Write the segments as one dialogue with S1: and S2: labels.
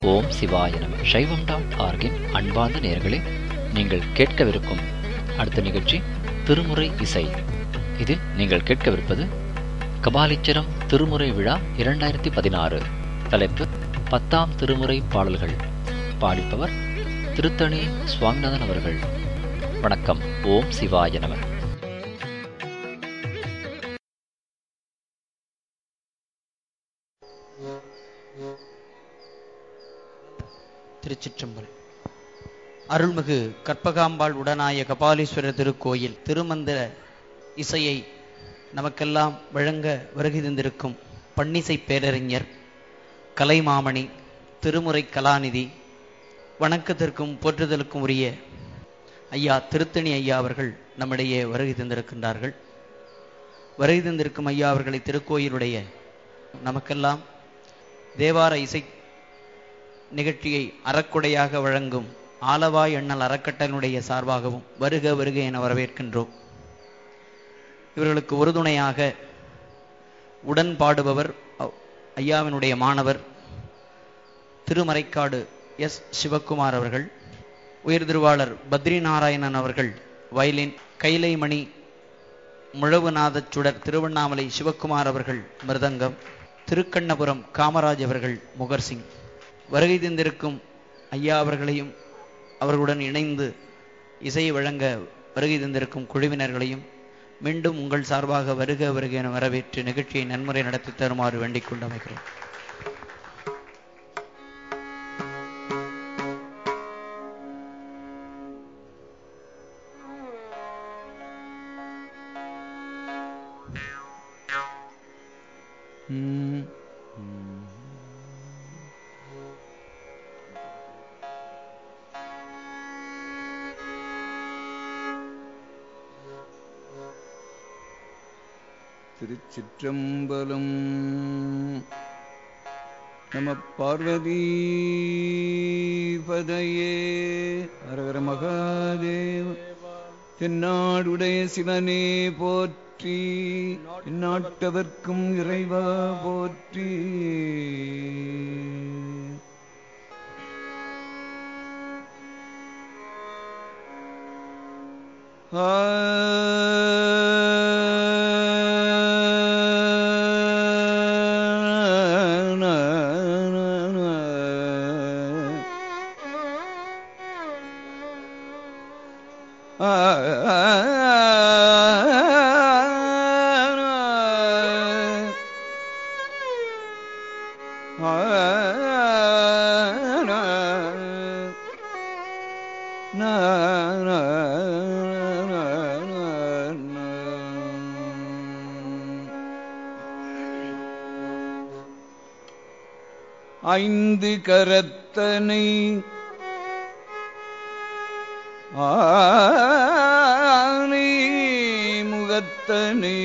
S1: ஓம் சிவாய நம சைவம் டாட் ஆர்கின் அன்பார்ந்த நேயர்களே நீங்கள் கேட்கவிருக்கும் அடுத்த நிகழ்ச்சி திருமுறை இசை இதில் நீங்கள் கேட்கவிருப்பது கபாலீச்சரம் திருமுறை விழா இரண்டாயிரத்தி பதினாறு தலைப்பு பத்தாம் திருமுறை பாடல்கள் பாடிப்பவர் திருத்தணி சுவாமிநாதன் அவர்கள் வணக்கம் ஓம் சிவாய நம
S2: திருச்சிற்றம்பலம் அருள்மிகு கற்பகாம்பாள் உடனாய கபாலீஸ்வரர் திருக்கோயில் திருமந்திர இசையை நமக்கெல்லாம் வழங்க வருகை தந்திருக்கும் பன்னிசை பேரறிஞர் கலைமாமணி திருமுறை கலாநிதி வணக்கத்திற்கும் போற்றுதலுக்கும் உரிய ஐயா திருத்தணி ஐயா அவர்கள் நம்மிடையே வருகை தந்திருக்கின்றார்கள் வருகை தந்திருக்கும் ஐயா அவர்களை திருக்கோயிலுடைய நமக்கெல்லாம் தேவார இசை நிகழ்ச்சியை அறக்குடையாக வழங்கும் ஆலவாய் எண்ணல் அறக்கட்டளையினுடைய சார்பாகவும் வருக வருக என வரவேற்கின்றோம் இவர்களுக்கு உறுதுணையாக உடன் பாடுபவர் அவ்- ஐயாவினுடைய மாணவர் திருமறைக்காடு எஸ் சிவக்குமார் அவர்கள் உயர் திருவாளர் பத்ரி நாராயணன் அவர்கள் வயலின் கைலைமணி முழவுநாதச் சுடர் திருவண்ணாமலை சிவக்குமார் அவர்கள் மிருதங்கம் திருக்கண்ணபுரம் காமராஜ் அவர்கள் முகர்சிங் வருகை தந்திருக்கும் ஐயா அவர்களையும் அவர்களுடன் இணைந்து இசையை வழங்க வருகை தந்திருக்கும் குழுவினர்களையும் மீண்டும் உங்கள் சார்பாக வருக வருக என வரவேற்று நிகழ்ச்சியை நன்முறை நடத்தி தருமாறு வேண்டிக் கொண்டு அமைகிறோம் ம்.
S3: திருச்சிற்றம்பலம் நம பார்வதி பதையே அரகர மகாதேவ தென்னாடுடைய சிவனே போற்றி நாட்டவர்க்கும் இறைவா போற்றி ஐந்து கரத்தனை ஆனை முகத்தனை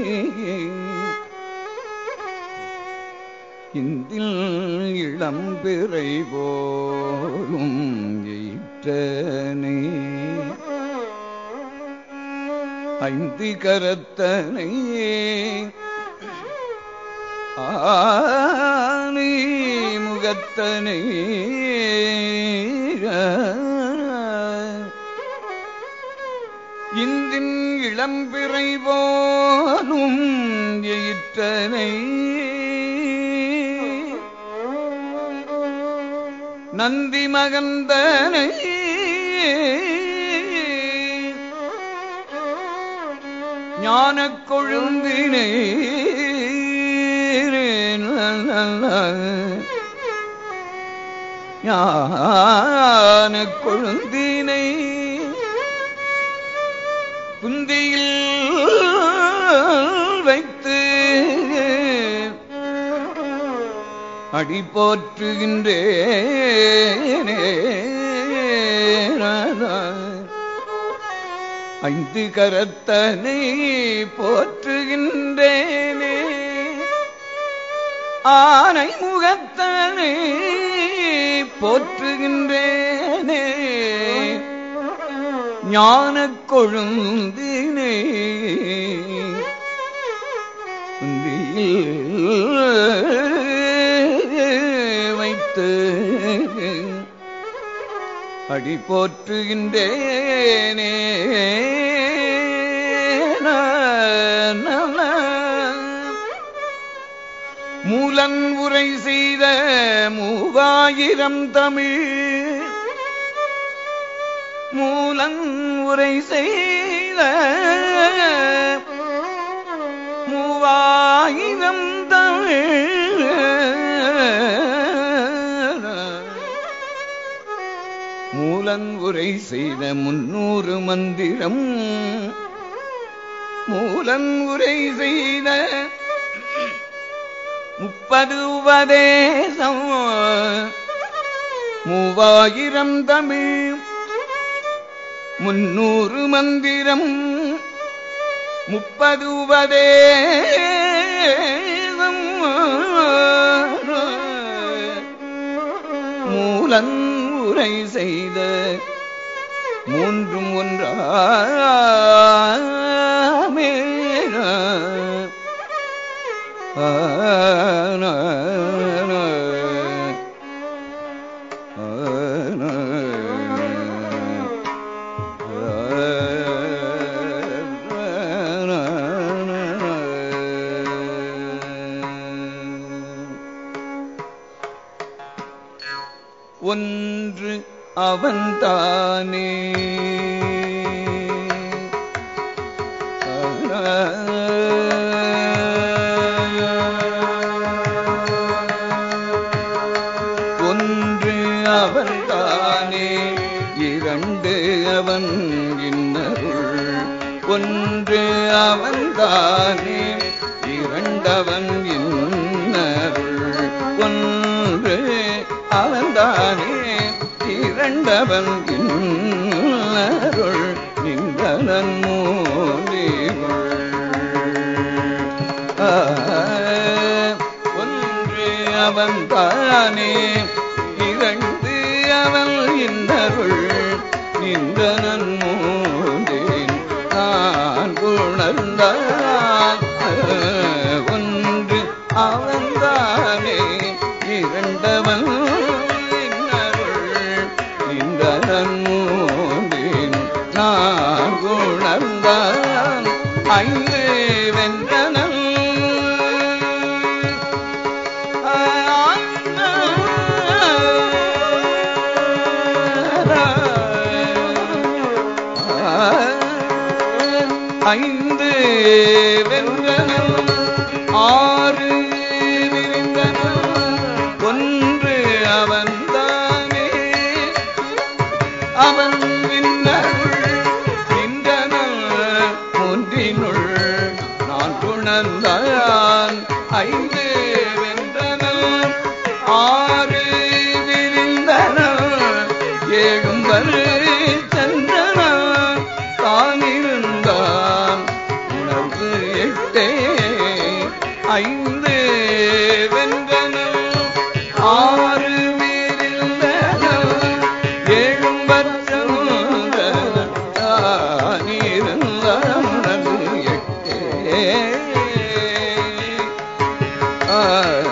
S3: இந்தில் இளம்பிறை போலும் ஈற்றனே ஐந்து கரத்தனை ஆனை முகத்தனை இந்தின் இளம்பிறை போலும் எயிற்றனை நந்தி மகந்தனை ஞானக் கொழுந்தினை ஞானக் கொழுந்தினை புந்தியில் வைத்து அடி போற்றுகின்றேனே ஐந்து கரத்தனை போற்றுகின்றேனே ஆனை முகத்தனை போற்றுகின்றேனே ஞானக் கொழுந்தினை குந்தியில் வைத்து முகத்து அடி போற்றுகின்றேனே மூலன் உரை செய்த மூவாயிரம் தமிழ் மூலன் உரை செய்த மூவாயிரம் தமிழ் மூலன் உரை செய்த முன்னூறு மந்திரம் மூலன் உரை செய்த முப்பது உபதேசம் மூவாயிரம் தமிழ் முன்னூறு மந்திரம் முப்பது உபதேசம் மூலன் உரை செய்த மூன்றும் ஒன்றாமே ஒன்று அவன்தானே ஒன்று அவன்தானே இரண்டு அவன் இன்னருள் ஒன்று அவன்தானே இரண்டவன் இன்னருள் ஒன்று அவன்தானே இரண்டவன் இன்னருள் நின்றனன் மூலிகள் ஒன்று அவன் தானே இரண்டு அவன் இன்னருள் நின்றனன் மூந்தேன் நான் உணர்ந்தான் ஒன்று அவன் தானே இரண்டவன் இன்னருள் நின்றனன் மூந்தேன் நான் உணர்ந்தான் ஐந்து வென்றனன் ஐந்து வென்றனன் ஆறு விரிந்தனன் ஒன்று அவன்தானே அவன் விண்ணருள் நின்றனன் ஒன்றினுள் நான் துணர்ந்தான் ஐந்து வென்றனன் ஆறு விரிந்தனன் ஏழும் வரு சென்றனன் தானிருந்தான் உணர்வு எட்டே ஐந்து வென்றனன் ஆறு வீரிந்தனன் ஏழும் வற்றமுதன் தானிருந்தான் உணர்வு எட்டே ஆ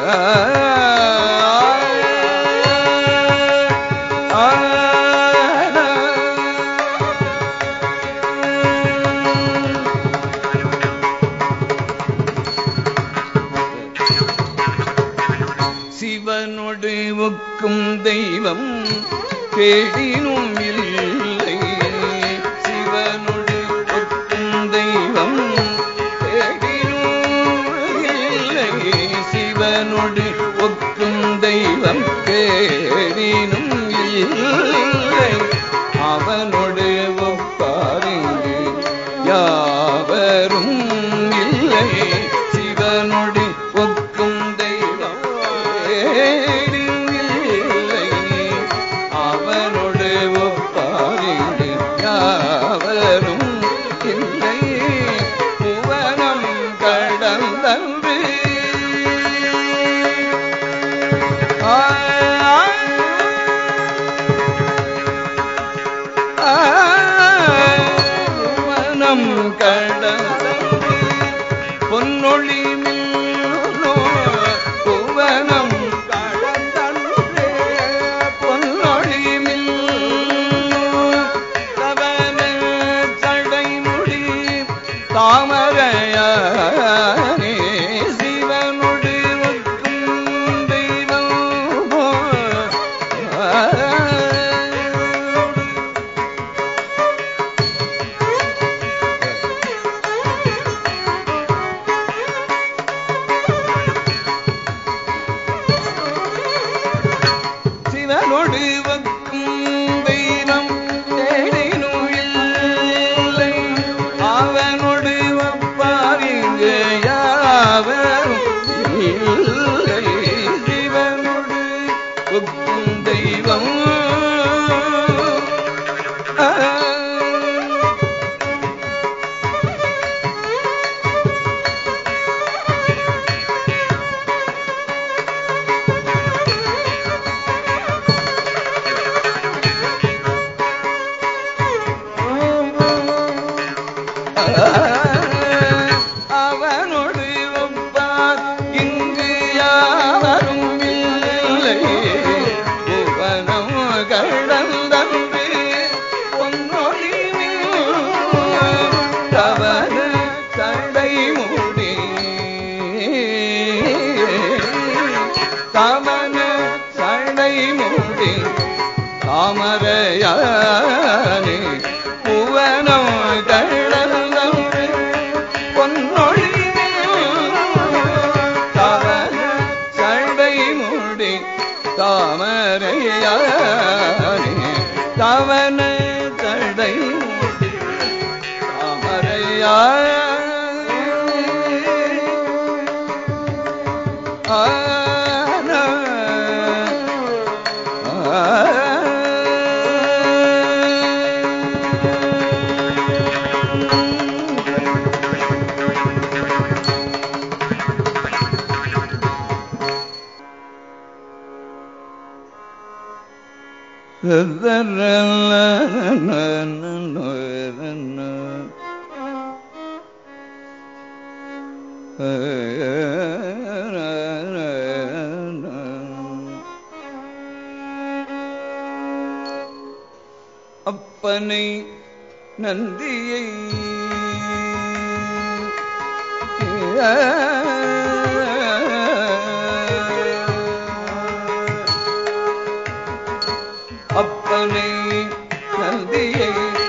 S3: சிவனொடு ஒக்கும் தெய்வம் தேடினும் இல்லை சிவனொடு ஒக்கும் தெய்வம் தேடினும் இல்லை சிவனொடு ஒக்கும் தெய்வம் தேடினும் இல்லை அவனொடு ஒப்பாரிங்கு யாவரும் இல்லை சிவனொடு ஒக்கும் தெய்வம் தேடினும் இல்லை அவனொடு ஒப்பாரிங்கு சிவனொடு வக்கும் தெய்வம் தேடினும் இல்லை அவனொடு வப்பாரிங்கு யாவரும் இல்லை சிவனொடு ஒக்கும் தெய்வம் ஆ. அவனோடு ஒப்பார் இங்கு யாவரும் இல்லை புவனம் கடந்தன்று பொன்னொழி தவன தடை முடி தவன சடை முடி தாமரையானே புவனம் கடந்தன்று பொன்னொழி தவன சடை முடி தாமரையானே தவன சடை முடி தாமரையா ஆனா அப்பனை நந்தியை அப்பனை நந்தியை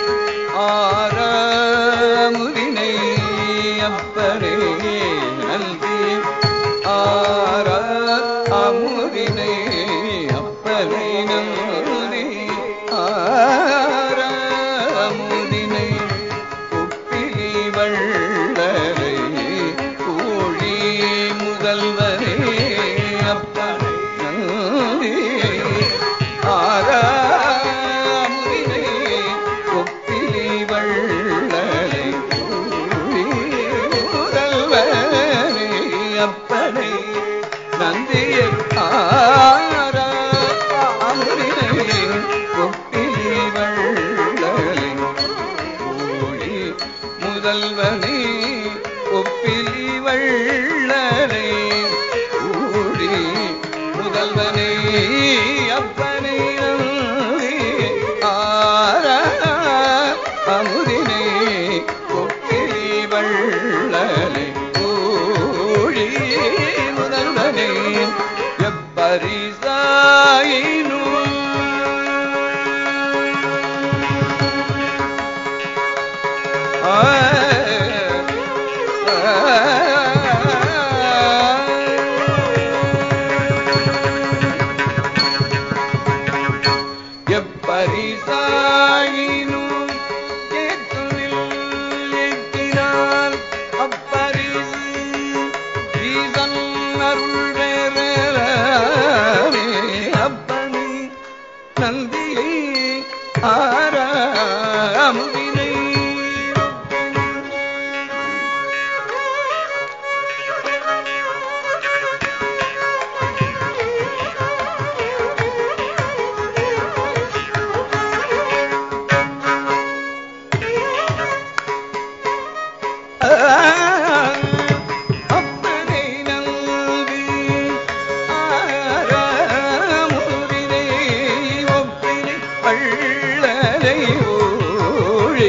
S3: ஆரமுதினை அப்பனை நந்தி ஆர அமுதினை அப்பனை நந்தி ஆர அமுதினை உப்பிலி வள்ளரை கூழி முதல்வரே அப்பனை நந்தி ஆராமுதினை ஒப்பிலி வள்ளலை கூழி முதல்வரே அப்பனை நந்தியை ஆராமுதினை ஒப்பிலி வள்ளலை கூழி முதல்வனே ஒப்பிலி வள்ளலை கூடி முதல்வனே அப்பனை நம்பி ஆர அமுதினை கொப்பிலி வள்ளலை கூழி முதல்வனே எப்பரிசாயினும் ஏற்றுவில் ஏற்றினார் அப்பரிசு ஈசன் அருள் வேறவே அப்பனை நந்தியை ஆராமுவினை அப்பனை நல்வி ஆராமுவினை ஒப்பினை பள்ளலை ஊழி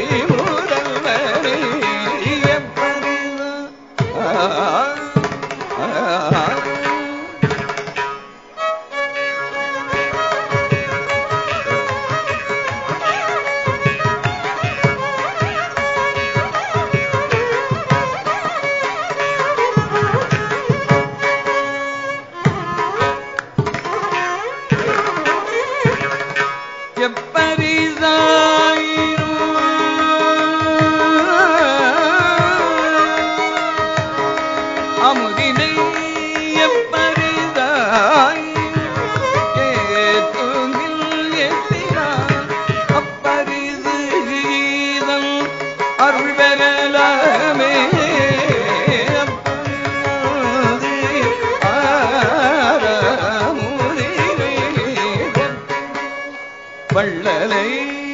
S3: எப்பரிதாயினும் அமுதினை எப்பரிதாய் ஏத்துமில் எத்தினான் அப்பரிது கீதம் அருள் பெறலாமே அப்பரிது ஆரமுதினை வள்ளலை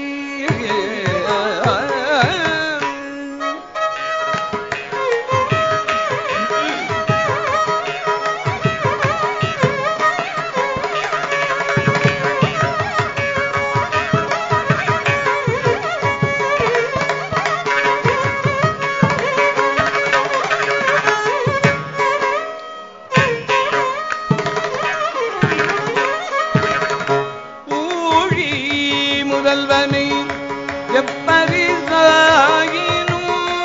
S3: ஊழி முதல்வனை எப்பரிசாயினும்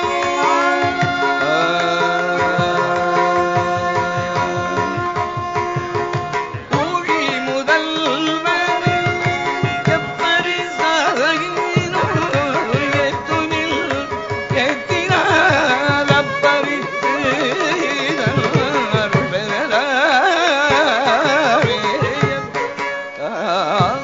S3: ஊழி முதல்வனை எப்பரிசாயினும் ஏத்துமில் ஏத்தினார் அப்பரிசு அருள் பெறலாமே. ஆ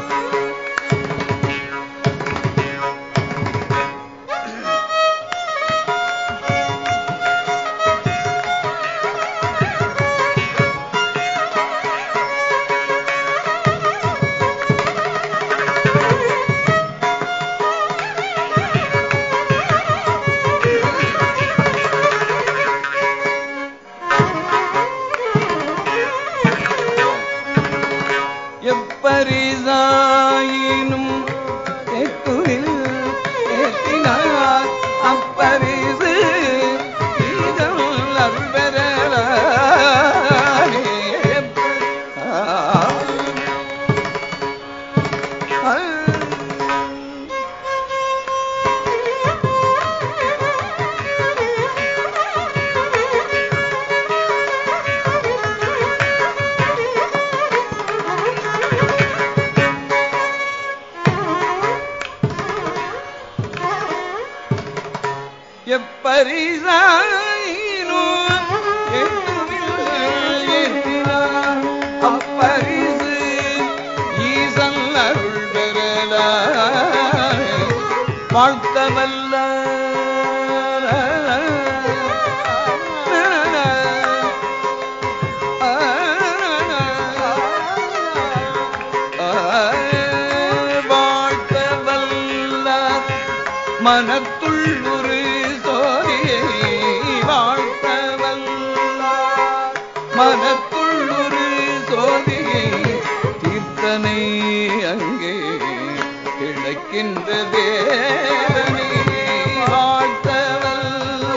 S3: எப்பரிதாயினும் எத்துவில் ஏற்றினார் அப்பரிசு இதழ் அருள் பெறலாமே. ஆ. ஆ. எப்பரிசாயினும் எட்டுமில் ஏற்றினார் அப்பரிசு ஈசன் அருள் பெறலாமே. வாழ்த்தவல்ல வாழ்த்தவல்ல மனத்துள் ஒரு சோதியை வாழ்த்தவல்ல மனத்துள் ஒரு சோதியை தீர்த்தனை அங்கே கிழக்கின்ற தேவனை வாழ்த்தவல்ல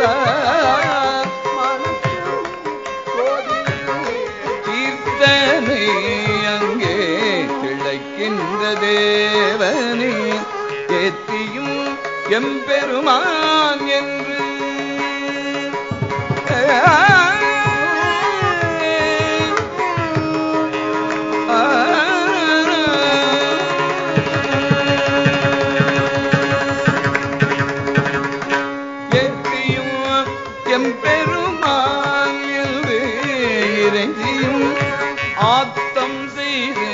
S3: தீர்த்தனை அங்கே கிழக்கின்ற தேவனை ஏத்தியும் எம்பெருமான் என்று ஏத்தியும் எம்பெருமான் என்று இறைஞ்சியும் ஆத்தம் செய்து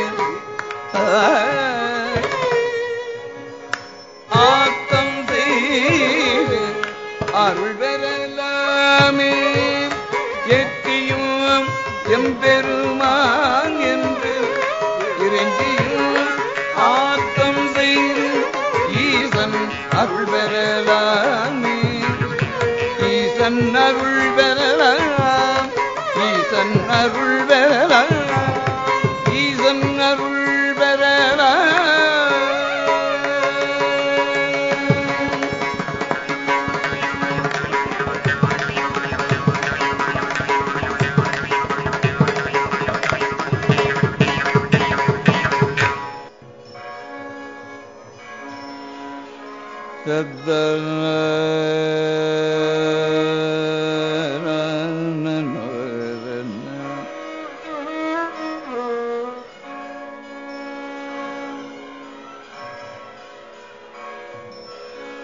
S3: ஆத்தம் செய்து அருள் பெறலாமே எட்டியும் எம்பெருமான் என்று இறைஞ்சியும் ஆத்தம் செய்து ஈசன் அருள் பெறலாமே ஈசன் அருள் பெறலாம் ஈசன் அருள் பெறலாம் ஈசன் அருள் பெறலாம்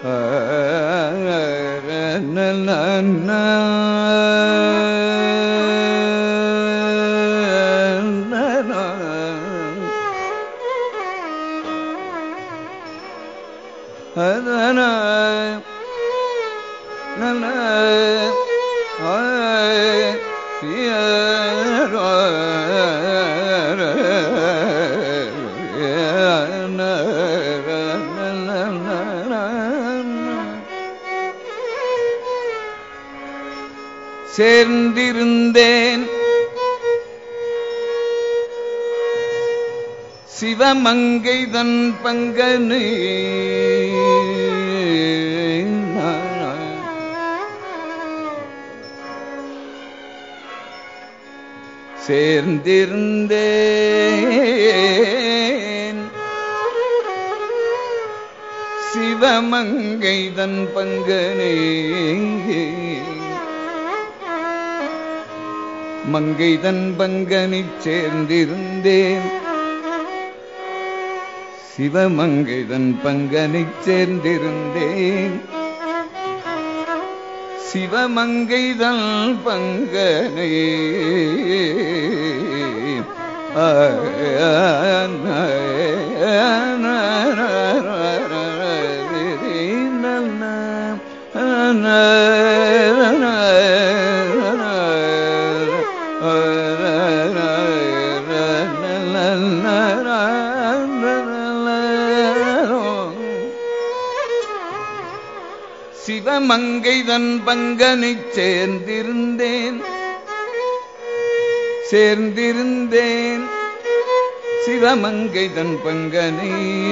S3: சேர்ந்திருந்தேன் சிவமங்கை தன் பங்கனு சேர்ந்திருந்தேன் சிவமங்கை தன் பங்கனே மங்கை தன் பங்கனிச் சேர்ந்திருந்தேன் சிவமங்கை தன் பங்கனிச் சேர்ந்திருந்தேன் சிவமங்கை தன் பங்கனை சிவமங்கை தன் பங்கனைச் சேர்ந்திருந்தேன் சேர்ந்திருந்தேன் சிவமங்கை தன் பங்கனை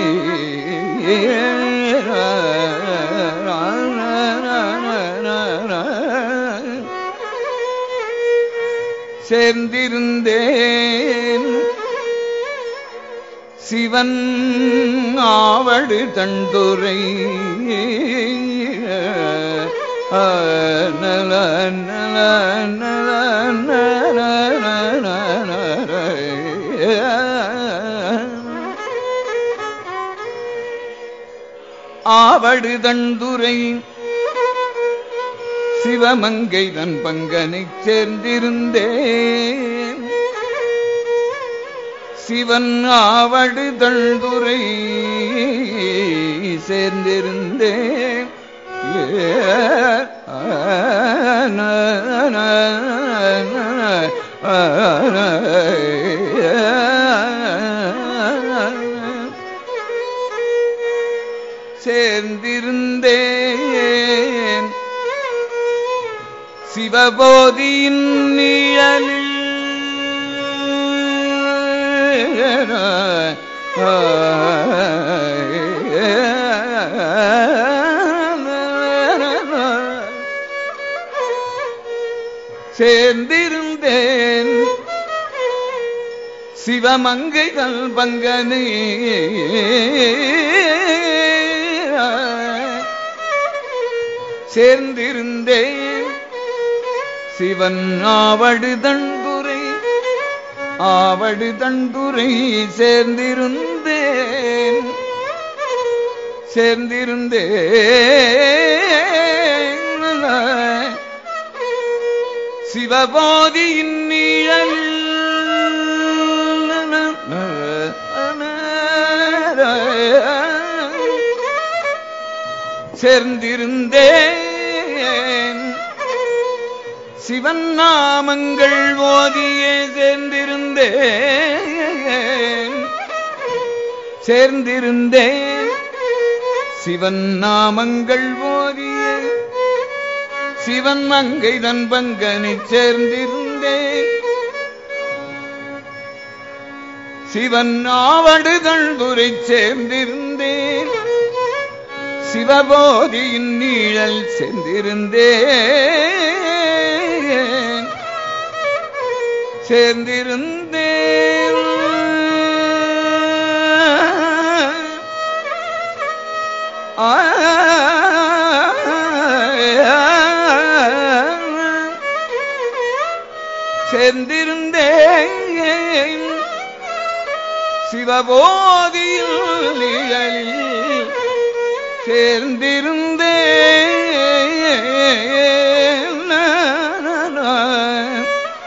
S3: சேர்ந்திருந்தேன் சிவன் ஆவடு தண்டுரை நல நல நல ஆவடு தண்டுரை சிவமங்கை தன் பங்கனைச் சேர்ந்திருந்தேன் சிவன் ஆவடு தள்துரை சேர்ந்திருந்தேன் சேர்ந்திருந்தேன் சிவபோதியின் நிழலில் சேர்ந்திருந்தேன் சிவமங்கை தல் பங்கனே சேர்ந்திருந்தேன் சிவன் ஆவடு தண்டுரை ஆவடு தண்டுரை சேர்ந்திருந்தேன் சேர்ந்திருந்தேன் சிவபோதியின் நீழல் சேர்ந்திருந்தேன் சிவன் நாமங்கள் ஓதியே சேர்ந்திருந்தேன் சேர்ந்திருந்தேன் சிவன் நாமங்கள் ஓதியே சிவன் மங்கை தன் பங்கனிச் சேர்ந்திருந்தேன் சிவன் ஆவடுதள் துரை சேர்ந்திருந்தேன் சிவபோதியின் நீழல் சேர்ந்திருந்தேன் சேர்ந்திருந்தேன் ஆ சேர்ந்திருந்தேன் சிவபோதியில் நிழலில் சேர்ந்திருந்தேன்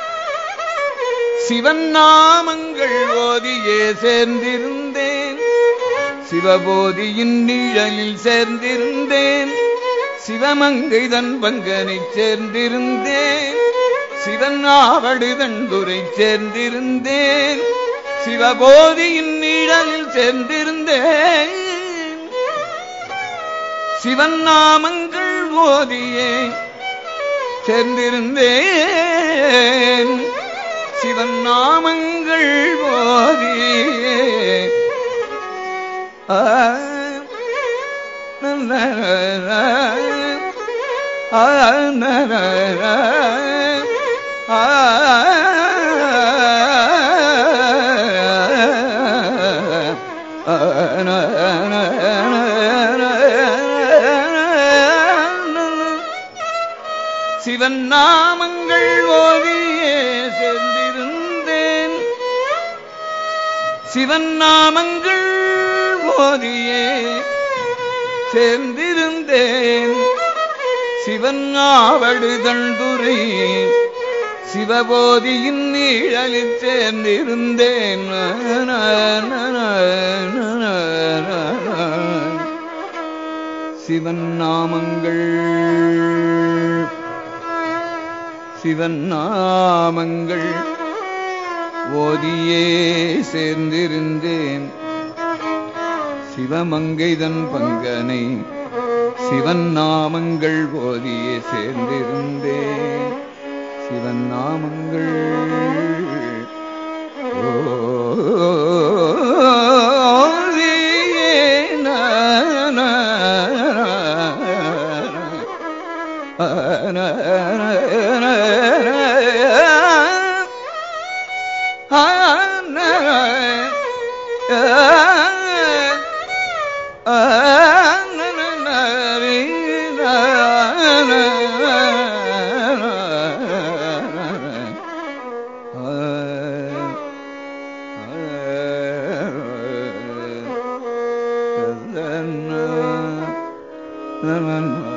S3: சிவன் நாமங்கள் ஓதியே சேர்ந்திருந்தேன் சிவபோதியின் நிழலில் சேர்ந்திருந்தேன் சிவமங்கை தன் பங்கனை சேர்ந்திருந்தேன் சிவன் ஆவடு தண்டுரை சேர்ந்திருந்தேன் சிவபோதியின் நிழலில் சேர்ந்திருந்தேன் சிவன் நாமங்கள் ஓதியே சேர்ந்திருந்தேன் சிவன் நாமங்கள் ஓதியே ஆ, ந, ஆ, ந, ஆ, சிவன் நாமங்கள் ஓதியே சேர்ந்திருந்தேன் சிவன் நாமங்கள் ஓதியே சேர்ந்திருந்தேன் சிவன் ஆவடு தண்டுரை சிவபோதியின் நீழலில் சேர்ந்திருந்தேன் சிவன் நாமங்கள் சிவன் நாமங்கள் ஓதியே சேர்ந்திருந்தேன் சிவமங்கைதன் பங்கனை சிவன் நாமங்கள் ஓதியே சேர்ந்திருந்தேன் சிவன் நாமங்கள் ஓதியே ந- ஆ